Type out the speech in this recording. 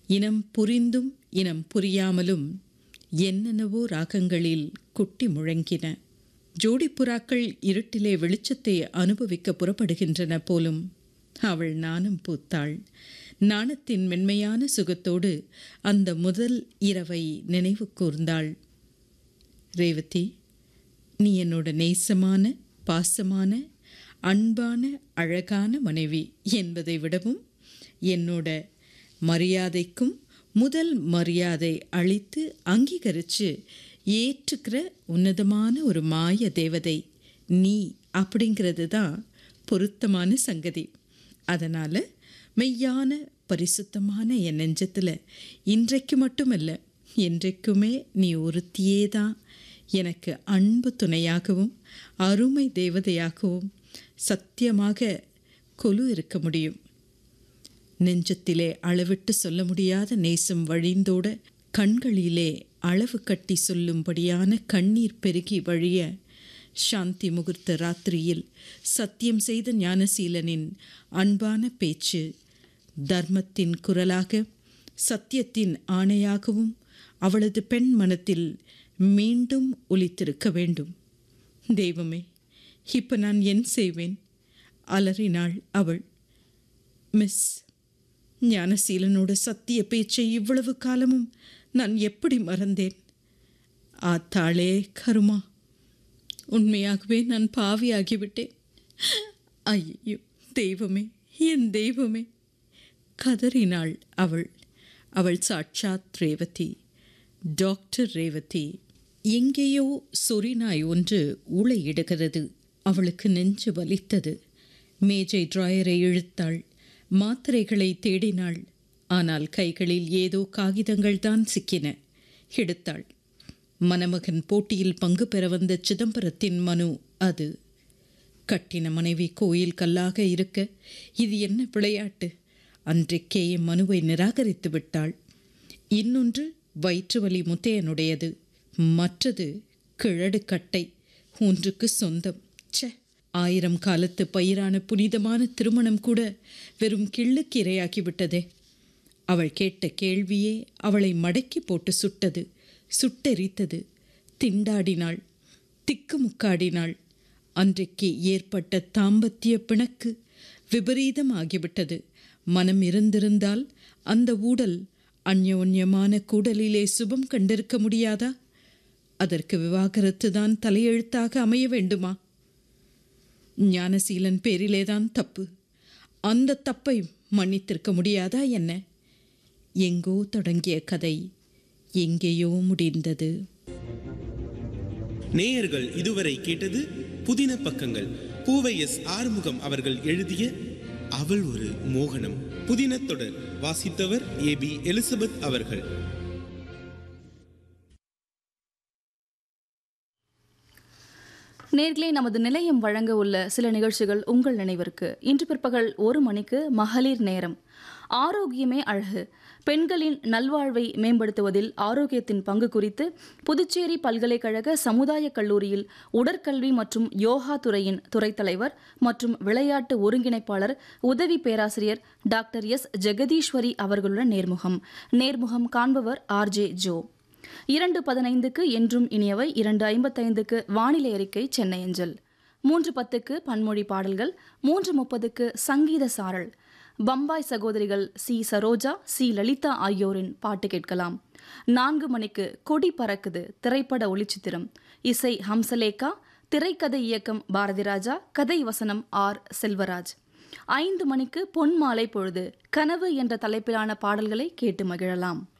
இனம் புரிந்தும் இனம் புரியாமலும் என்னென்னவோ ராகங்களில் குட்டி முழங்கின ஜோடி புறாக்கள் இருட்டிலே வெளிச்சத்தை அனுபவிக்க புறப்படுகின்றன போலும் அவள் நானும் பூத்தாள் நாணத்தின் மென்மையான சுகத்தோடு அந்த முதல் இரவை நினைவு கூர்ந்தாள் ரேவதி நீ என்னோட நேசமான பாசமான அன்பான அழகான மனைவி என்பதை விடவும் என்னோட மரியாதைக்கும் முதல் மரியாதை அளித்து அங்கீகரித்து ஏற்றுக்கிற உன்னதமான ஒரு மாய தேவதை நீ அப்படிங்கிறது தான் பொருத்தமான சங்கதி அதனால் மெய்யான பரிசுத்தமான என் நெஞ்சத்தில் இன்றைக்கு மட்டுமல்ல என்றைக்குமே நீ ஒருத்தியே தான் எனக்கு அன்பு துணையாகவும் அருமை தேவதையாகவும் சத்தியமாக கொலு இருக்க முடியும் நெஞ்சத்திலே அளவிட்டு சொல்ல முடியாத நேசம் வழிந்தோட கண்களிலே அளவு கட்டி சொல்லும்படியான கண்ணீர் பெருகி வழிய சாந்தி முகூர்த்த ராத்திரியில் சத்தியம் செய்த ஞானசீலனின் அன்பான பேச்சு தர்மத்தின் குரலாக சத்தியத்தின் ஆணையாகவும் அவளது பெண் மனத்தில் மீண்டும் ஒலித்திருக்க வேண்டும் தெய்வமே இப்போ நான் என் செய்வேன் அலறினாள் அவள் மிஸ் ஞானசீலனோட சத்திய பேச்சை இவ்வளவு காலமும் நான் எப்படி மறந்தேன் ஆத்தாளே கருமா உண்மையாகவே நான் பாவியாகிவிட்டேன் ஐயோ தெய்வமே என் தெய்வமே கதறினாள் அவள் அவள் சாட்சாத் ரேவதி டாக்டர் ரேவதி எங்கேயோ சொறிநாய் ஒன்று ஊளையிடுகிறது அவளுக்கு நெஞ்சு வலித்தது மேஜை டிராயரை இழுத்தாள் மாத்திரைகளை தேடினாள் ஆனால் கைகளில் ஏதோ காகிதங்கள் தான் சிக்கின எடுத்தாள் மணமகன் போட்டியில் பங்கு பெற வந்த சிதம்பரத்தின் மனு அது கட்டின மனைவி கோயில் கல்லாக இருக்க இது என்ன விளையாட்டு அன்றைக்கே மனுவை நிராகரித்து விட்டாள் இன்னொன்று வயிற்று வலி முத்தையனுடையது மற்றது கிழடு கட்டை ஒன்றுக்கு சொந்தம் ச்சே ஆயிரம் காலத்து பயிரான புனிதமான திருமணம் கூட வெறும் கிள்ளுக்கு இரையாகிவிட்டதே அவள் கேட்ட கேள்வியே அவளை மடக்கி போட்டு சுட்டது சுட்டெரித்தது திண்டாடினாள் திக்குமுக்காடினாள் அன்றைக்கு ஏற்பட்ட தாம்பத்திய பிணக்கு விபரீதம் ஆகிவிட்டது மனம் இருந்திருந்தால் அந்த ஊடல் அந்யோன்யமான கூடலிலே சுபம் கண்டிருக்க முடியாதா அதற்கு விவாகரத்து தான் தலையெழுத்தாக அமைய வேண்டுமா ஞானசீலன் பேரிலேதான் தப்பு அந்த தப்பை மன்னித்திருக்க முடியாதா என்ன எங்கோ தொடங்கிய கதை எங்கேயோ முடிந்தது நேயர்கள் இதுவரை கேட்டது புதின பக்கங்கள் பூவை எஸ் ஆறுமுகம் அவர்கள் எழுதிய அவள் ஒரு மோகனம் புதின தொடர் வாசித்தவர் ஏ பி எலிசபெத் அவர்கள் நேர்களே நமது நிலையம் வழங்க உள்ள சில நிகழ்ச்சிகள் உங்கள் நினைவிற்கு இன்று பிற்பகல் ஒரு மணிக்கு மகளிர் நேரம் ஆரோக்கியமே அழகு பெண்களின் நல்வாழ்வை மேம்படுத்துவதில் ஆரோக்கியத்தின் பங்கு குறித்து புதுச்சேரி பல்கலைக்கழக சமுதாய கல்லூரியில் உடற்கல்வி மற்றும் யோகா துறையின் துறைத் தலைவர் மற்றும் விளையாட்டு ஒருங்கிணைப்பாளர் உதவி பேராசிரியர் டாக்டர் எஸ் ஜெகதீஸ்வரி அவர்களுடன் நேர்முகம் நேர்முகம் காண்பவர் ஆர்ஜே ஜோ இரண்டு பதினைந்துக்கு என்றும் இனியவை இரண்டு ஐம்பத்தைந்துக்கு வானிலை அறிக்கை சென்னை அஞ்சல் மூன்று பத்துக்கு பன்மொழி பாடல்கள் மூன்று முப்பதுக்கு சங்கீத சாரல் பம்பாய் சகோதரிகள் சி சரோஜா சி லலிதா ஆகியோரின் பாட்டு கேட்கலாம் நான்கு மணிக்கு கொடி பறக்குது திரைப்பட ஒளிச்சித்திரம் இசை ஹம்சலேகா திரைக்கதை இயக்கம் பாரதிராஜா கதை வசனம் ஆர் செல்வராஜ் ஐந்து மணிக்கு பொன் மாலை பொழுது கனவு என்ற தலைப்பிலான பாடல்களை கேட்டு மகிழலாம்